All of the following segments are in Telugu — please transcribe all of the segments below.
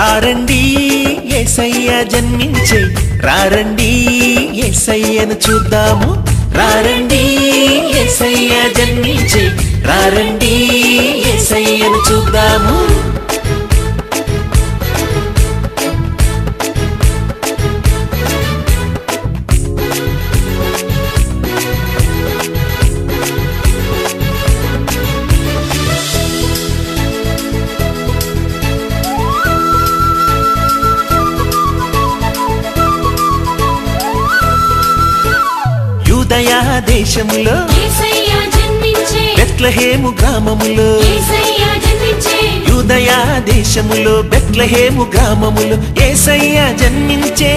రారండి ఏసయ్య జన్మించే రారండి ఏసయ్యను చూద్దాము రారండి ఏసయ్య జన్మించే రారండి ఏసయ్యను చూద్దాము యూదయా దేశములో యేసయ్య జన్మించే బెత్లహేము గ్రామములో యేసయ్య జన్మించే యూదయా దేశములో బెత్లహేము గ్రామములో ఏసయ్య జన్మించే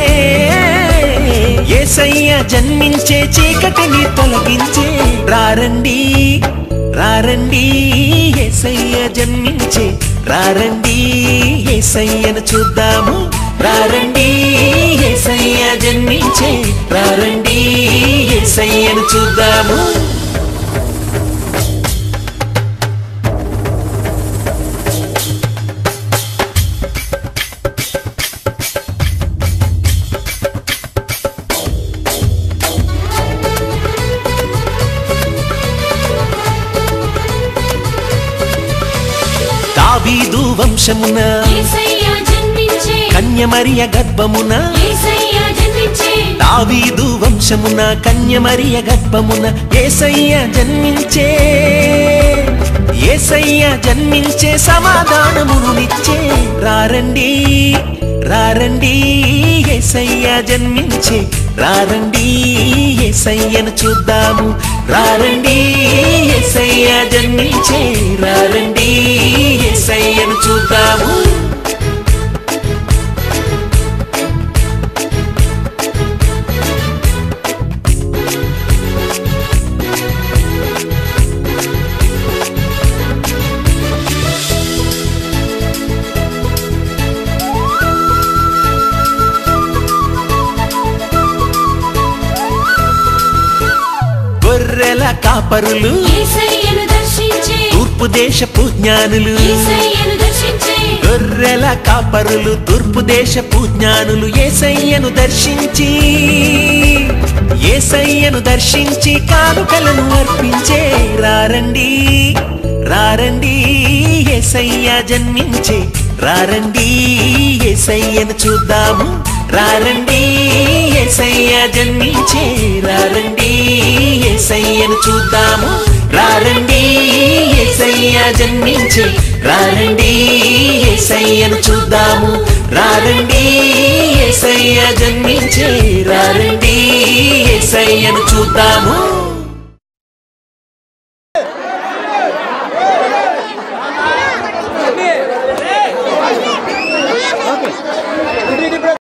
ఏసయ్య జన్మించే చీకటిని తొలగించే రారండి రారండి ఏసయ్య జన్మించే రారండి ఏసయ్యను చూద్దాము రారండి ఏసయ్య జన్మించే రారండి ఏసయ్యను చూద్దాము దావీదు వంశమున యేసయ్య జన్మించే కన్యమరియ గర్భమున యేసయ్య జన్మించే దావీదు వంశమున కన్యమరియ గర్భమున ఏసయ్య జన్మించే ఏసయ్య జన్మించే సమాధానమునిచ్చే రారండి రారండి ఏసయ్య జన్మించే రారండి ఏసయ్యను చూద్దాము రారండి ఏసయ్య జన్మించే రారండి ఏసయ్యను చూద్దాము గొర్రెల కాపరులు యేసయ్యను దర్శించే తూర్పు దేశపు జ్ఞానులు యేసయ్యను దర్శించే గొర్రెల కాపరులు తూర్పు దేశపు జ్ఞానులు ఏసయ్యను దర్శించి ఏసయ్యను దర్శించి కానుకలను అర్పించే రారండి రారండి ఏసయ్య జన్మించే రారండి ఏసయ్యను చూద్దాము రారండి ఏసయ్య జన్మించే రారండి ఏసయ్యను చూద్దాము రారండి ఏసయ్య జన్మించే రారండి ఏసయ్యను చూద్దాము రారండి ఏసయ్య జన్మించే రారండి ఏసయ్యను చూద్దాము